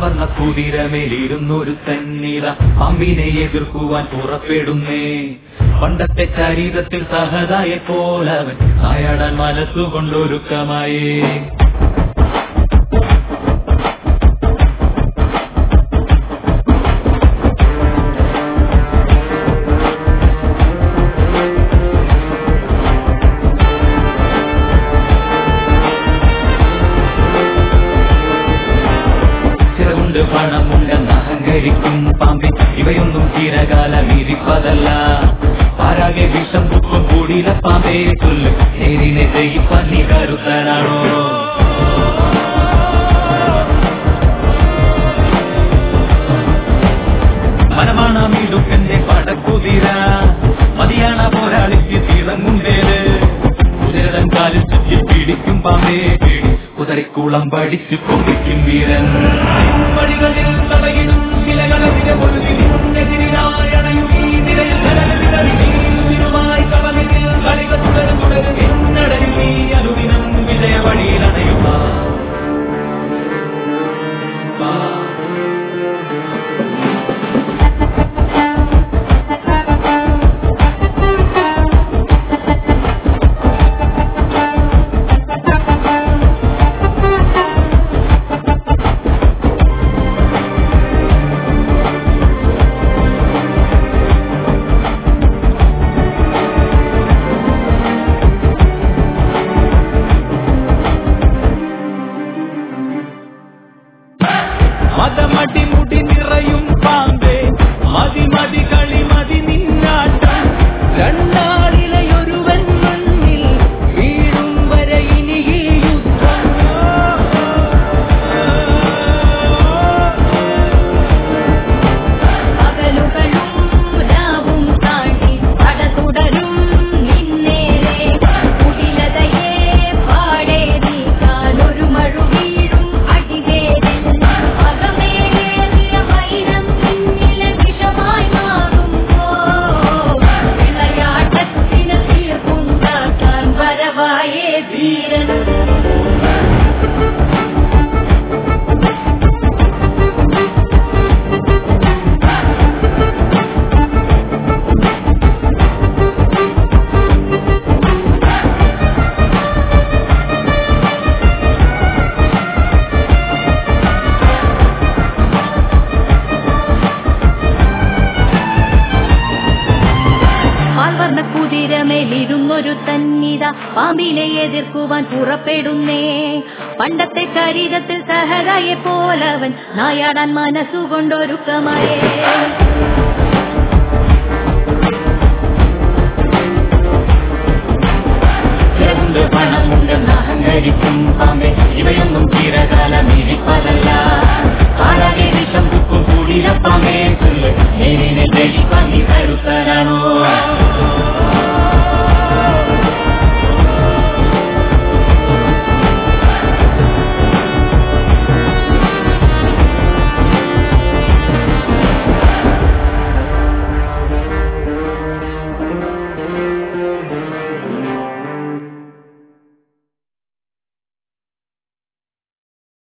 പാൽവർണ്ണ കുതിരമേലിരുന്നൊരു തന്നിത പാമ്പിനെ എതിർക്കുവാൻ പുറപ്പെടുന്നേ പണ്ടത്തെ ചരിതത്തിൽ സഹതായെ പോലവൻ നായാടാൻ മനസ്സുകൊണ്ടൊരുക്കമായേ ചിറകുണ്ട് പണമുണ്ടെന്ന് അഹങ്കരിക്കും പാമ്പിൻ ഇവയൊന്നും ചിരകാലം ഇരിപ്പതല്ല പാരാകെ വിഷം തുപ്പും കൂടിയില പാമ്പേ ചൊല്ല് നേരിനെ ജയിപ്പാൻ നീ കരുത്തനാണോ മനമാണ മീടുക്കന്റെ പടക്കുതിര മതിയാണ പോരാളിക്ക് തിളങ്ങുണ്ടേത് കുതിരതൻ കാലിൽ ചുറ്റി പിടിക്കും പാമ്പേ പിടി കുതിരക്കുളം പഠിച്ചു കൊണ്ടിരിക്കും വീരൻ വഴികളിൽ തടയിടും ശിലകളതിരെ പൊരുതി നിന്നെതിരായണയും ഈ നിരയിൽ കടലിൽ നിരുമായി കടലിൽ കളികൾ തുടരും തുടരും എന്നടയിൽ നീ അനുദിനം വിജയ വഴിയിൽ അണയുക മതമടി മുടി നിറയും പാമ്പേ മതി മതി കളി മതി നിന്നാട്ടം രണ്ടാളിലയൊരുവൻ മണ്ണിൽ വീഴും വരെ ഇനി ഈ യുദ്ധം പകലുകളും രാവും താണ്ടി പട തുടരും നിന്നേരെ കുടിലതയെ പാടെ നീക്കാൻ ഒരു മഴു വീഴും അടിവേരിൽ അകമേറിയ വൈരം പിന്നിലെ വിഷമായി മാറുമ്പോ വിളയാട്ടത്തിന് തീർപ്പുണ്ടാക്കാൻ വരവായേ ധീരൻ പാൽവർണ്ണ കുതിരമേലിരുന്നൊരു തന്നിത പാമ്പിനെ എതിർക്കുവാൻ പുറപ്പെടുന്നേ പണ്ടത്തെ ചരിതത്തിൽ സഹതായെ പോലവൻ നായാടാൻ മനസ്സുകൊണ്ടൊരുക്കമായേ ചിറകുണ്ട് പണമുണ്ടെന്ന് അഹങ്കരിക്കും പാമ്പേ ഇവയൊന്നും ചിരകാലം ഇരിപ്പതല്ല